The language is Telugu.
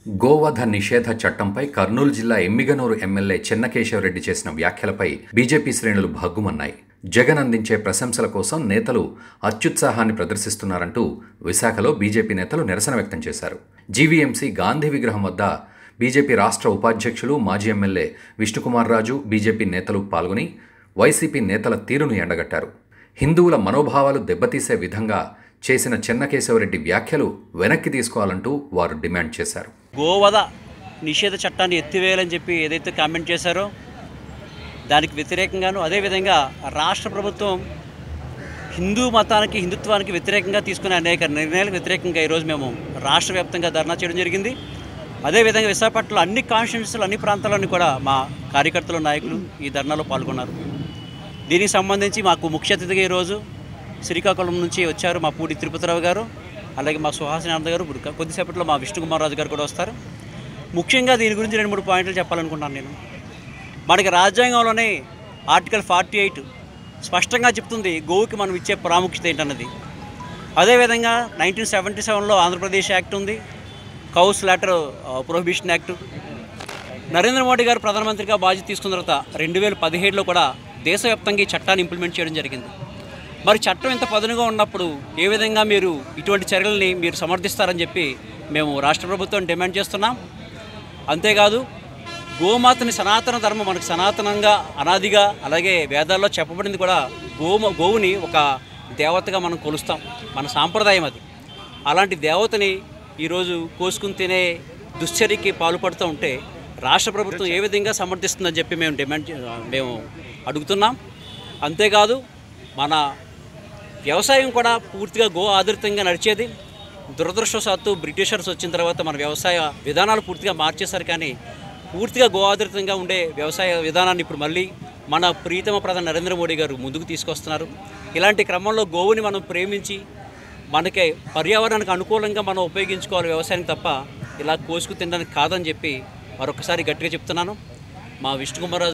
గోవధ నిషేధ చట్టంపై కర్నూలు జిల్లా ఎమ్మిగనూరు ఎమ్మెల్యే చెన్నకేశవరెడ్డి చేసిన వ్యాఖ్యలపై బీజేపీ శ్రేణులు భగ్గుమన్నాయి జగన్ అందించే ప్రశంసల కోసం నేతలు అత్యుత్సాహాన్ని ప్రదర్శిస్తున్నారంటూ విశాఖలో బీజేపీ నేతలు నిరసన వ్యక్తం చేశారు జీవీఎంసీ గాంధీ విగ్రహం వద్ద బీజేపీ రాష్ట్ర ఉపాధ్యక్షులు మాజీ ఎమ్మెల్యే విష్ణుకుమార్ రాజు బీజేపీ నేతలు పాల్గొని వైసీపీ నేతల తీరును ఎండగట్టారు హిందువుల మనోభావాలు దెబ్బతీసే విధంగా చేసిన చెన్నకేశవరెడ్డి వ్యాఖ్యలు వెనక్కి తీసుకోవాలంటూ వారు డిమాండ్ చేశారు గోవధ నిషేధ చట్టాన్ని ఎత్తివేయాలని చెప్పి ఏదైతే కామెంట్ చేశారో దానికి వ్యతిరేకంగాను అదేవిధంగా రాష్ట్ర ప్రభుత్వం హిందూ మతానికి హిందుత్వానికి వ్యతిరేకంగా తీసుకునే అనేక నిర్ణయాలకు వ్యతిరేకంగా ఈరోజు మేము రాష్ట్ర వ్యాప్తంగా ధర్నా చేయడం జరిగింది అదేవిధంగా విశాఖపట్నంలో అన్ని కాన్స్టిట్యూన్సీలు అన్ని ప్రాంతాల్లోని కూడా మా కార్యకర్తలు నాయకులు ఈ ధర్నాలో పాల్గొన్నారు దీనికి సంబంధించి మాకు ముఖ్య అతిథిగా ఈరోజు శ్రీకాకుళం నుంచి వచ్చారు మా పూడి తిరుపతిరావు గారు అలాగే మా సుహాసిని ఆనంద్ గారు ఇప్పుడు కొద్దిసేపట్లో మా విష్ణుకుమార్ రాజు గారు కూడా వస్తారు ముఖ్యంగా దీని గురించి రెండు మూడు పాయింట్లు చెప్పాలనుకుంటున్నాను నేను మనకి రాజ్యాంగంలోనే ఆర్టికల్ ఫార్టీ ఎయిట్ స్పష్టంగా చెప్తుంది గోవుకి మనం ఇచ్చే ప్రాముఖ్యత ఏంటన్నది అదేవిధంగా నైన్టీన్ సెవెంటీ సెవెన్లో ఆంధ్రప్రదేశ్ యాక్ట్ ఉంది cows letter prohibition act Narendra Modi గారు ప్రధానమంత్రిగా బాధ్యత తీసుకున్న తర్వాత రెండు వేల పదిహేడులో కూడా దేశవ్యాప్తంగా ఈ చట్టాన్ని ఇంప్లిమెంట్ చేయడం జరిగింది మరి చట్టం ఇంత పదునుగా ఉన్నప్పుడు ఏ విధంగా మీరు ఇటువంటి చర్యల్ని మీరు సమర్థిస్తారని చెప్పి మేము రాష్ట్ర ప్రభుత్వం డిమాండ్ చేస్తున్నాం అంతేకాదు గోమాతని సనాతన ధర్మం మనకు సనాతనంగా అనాదిగా అలాగే వేదాల్లో చెప్పబడింది కూడా గోమ గోవుని ఒక దేవతగా మనం కొలుస్తాం మన సాంప్రదాయం అది అలాంటి దేవతని ఈరోజు కోసుకుని తినే దుశ్చర్యకి పాల్పడుతూ ఉంటే రాష్ట్ర ప్రభుత్వం ఏ విధంగా సమర్థిస్తుందని చెప్పి మేము డిమాండ్ చే- మేము అడుగుతున్నాం అంతేకాదు మన వ్యవసాయం కూడా పూర్తిగా గో ఆధారితంగా నడిచేది దురదృష్టవశాత్తు బ్రిటిషర్స్ వచ్చిన తర్వాత మన వ్యవసాయ విధానాలు పూర్తిగా మార్చేశారు కానీ పూర్తిగా గో ఆధారితంగా ఉండే వ్యవసాయ విధానాన్ని ఇప్పుడు మళ్ళీ మన ప్రీతమ ప్రధాని నరేంద్ర మోడీ గారు ముందుకు తీసుకొస్తున్నారు ఇలాంటి క్రమంలో గోవుని మనం ప్రేమించి మనకి పర్యావరణానికి అనుకూలంగా మనం ఉపయోగించుకోవాలి వ్యవసాయానికి తప్ప ఇలా కోసుకు తినడానికి కాదని చెప్పి మరొకసారి గట్టిగా చెప్తున్నాను మా విష్ణుకుమార్